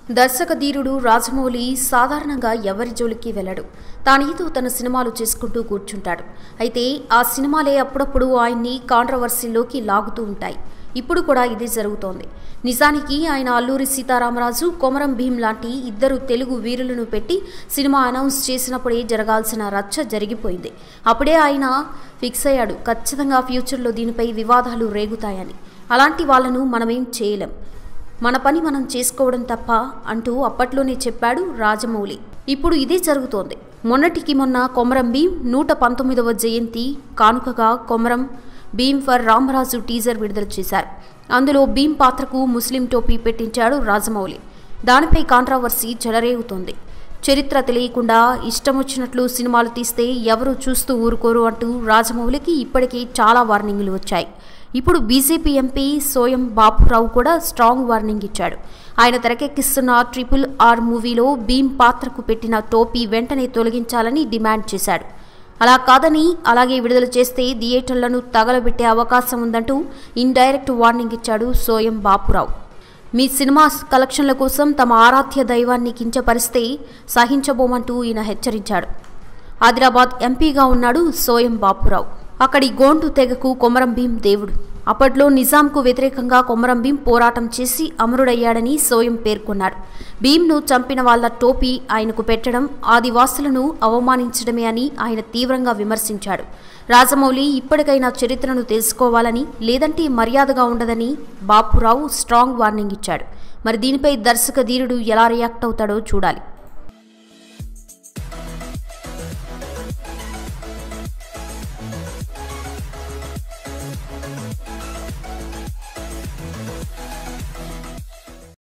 దర్శక ధీరుడు రాజమౌళి సాధారణంగా ఎవరి జోలికి వెళ్ళడు తానేదో తన సినిమాలు చేసుకుంటూ కూర్చుంటాడు అయితే ఆ సినిమాలే అప్పుడప్పుడు ఆయన్ని కాంట్రవర్సీలోకి లాగుతూ ఉంటాయి ఇప్పుడు కూడా ఇదే జరుగుతోంది నిజానికి ఆయన అల్లూరి సీతారామరాజు కొమరం భీం లాంటి ఇద్దరు తెలుగు వీరులను పెట్టి సినిమా అనౌన్స్ చేసినప్పుడే జరగాల్సిన రచ్చ జరిగిపోయింది అప్పుడే ఆయన ఫిక్స్ అయ్యాడు ఖచ్చితంగా ఫ్యూచర్లో దీనిపై వివాదాలు రేగుతాయని అలాంటి వాళ్ళను మనమేం చేయలేం మన పని మనం చేసుకోవడం తప్ప అంటూ అప్పట్లోనే చెప్పాడు రాజమౌళి ఇప్పుడు ఇదే జరుగుతోంది మొన్నటికి మొన్న కొమరం భీం నూట పంతొమ్మిదవ జయంతి కానుకగా కొమరం భీం ఫర్ రామరాజు టీజర్ విడుదల చేశారు అందులో భీం పాత్రకు ముస్లిం టోపీ పెట్టించాడు రాజమౌళి దానిపై కాంట్రవర్సీ చెలరేగుతోంది చరిత్ర తెలియకుండా ఇష్టం వచ్చినట్లు సినిమాలు తీస్తే ఎవరు చూస్తూ ఊరుకోరు అంటూ రాజమౌళికి ఇప్పటికే చాలా వార్నింగులు వచ్చాయి ఇప్పుడు బీజేపీ ఎంపీ సోయం బాపురావు కూడా స్ట్రాంగ్ వార్నింగ్ ఇచ్చాడు ఆయన తెరకెక్కిస్తున్న ట్రిపుల్ ఆర్ మూవీలో భీం పాత్రకు పెట్టిన టోపీ వెంటనే తొలగించాలని డిమాండ్ చేశాడు అలా కాదని అలాగే విడుదల చేస్తే థియేటర్లను తగలబెట్టే అవకాశం ఉందంటూ ఇండైరెక్ట్ వార్నింగ్ ఇచ్చాడు సోయం బాపురావు మీ సినిమా కలెక్షన్ల కోసం తమ ఆరాధ్య దైవాన్ని కించపరిస్తే సహించబోమంటూ ఈయన హెచ్చరించాడు ఆదిలాబాద్ ఎంపీగా ఉన్నాడు సోయం బాపురావు అక్కడి గోండు తెగకు కొమరం భీం దేవుడు అప్పట్లో నిజాంకు వ్యతిరేకంగా కొమరం భీం పోరాటం చేసి అమరుడయ్యాడని సోయం పేర్కొన్నాడు భీంను చంపిన వాళ్ళ టోపీ ఆయనకు పెట్టడం ఆదివాసులను అవమానించడమే అని ఆయన తీవ్రంగా విమర్శించాడు రాజమౌళి ఇప్పటికైనా చరిత్రను తెలుసుకోవాలని లేదంటే మర్యాదగా ఉండదని బాపురావు స్ట్రాంగ్ వార్నింగ్ ఇచ్చాడు మరి దీనిపై దర్శక ధీరుడు ఎలా రియాక్ట్ అవుతాడో చూడాలి